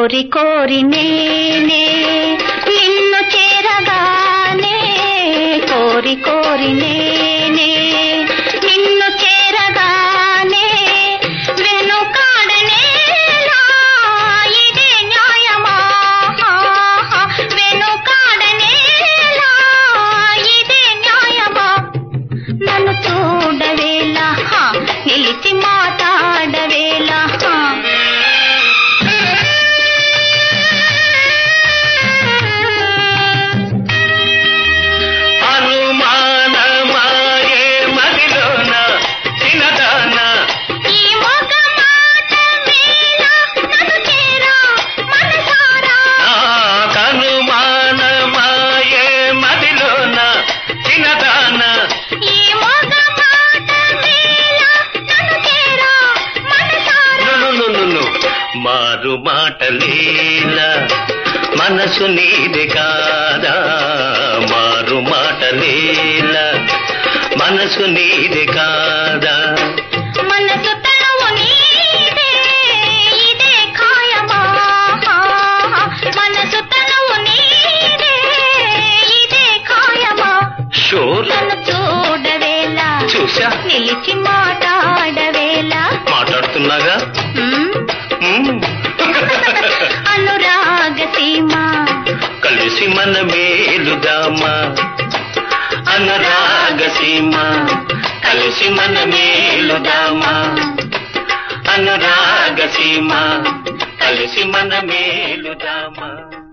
కోరి కోరి నేనే నిన్ను చేరగానే కోరి కోరి నేనే నిన్ను చేరగానే వెనుకాడనేలా ఇదే న్యాయమా వెనుకాడనేలా ఇదే న్యాయమా నన్ను చూడవేలా హా, నిలిచి మాట్లాడవేలా హా. అనుమానమాయే మదిలోన చిన్నదాన ఈ మొగ మాట మేలా నన్ను చేరా మనసారా కనుమానమాయే మదిలోన చిన్నదాన ఈ మొగ మాట మేలా నన్ను చేరా మనసారా నును మారు మాటలీల మనసు నీది కాదా మారు మాటలీల మనసు నీది కాదా మనసు తనువు నీదే ఇదే ఖాయమా మనసు తనువు నీదే ఇదే ఖాయమా షూర్ నన్ను చూడవేలా చూసా నిలిచి మాట్లాడవేలా మాట్లాడుతున్నాగా ఉమ్, మ్మ్. అనురాగ సీమ కలిసి మన మేలుదామా అనురాగ సీమ కలిసి మన మేలుదామా అనురాగ సీమ కలిసి మన మేలుదామా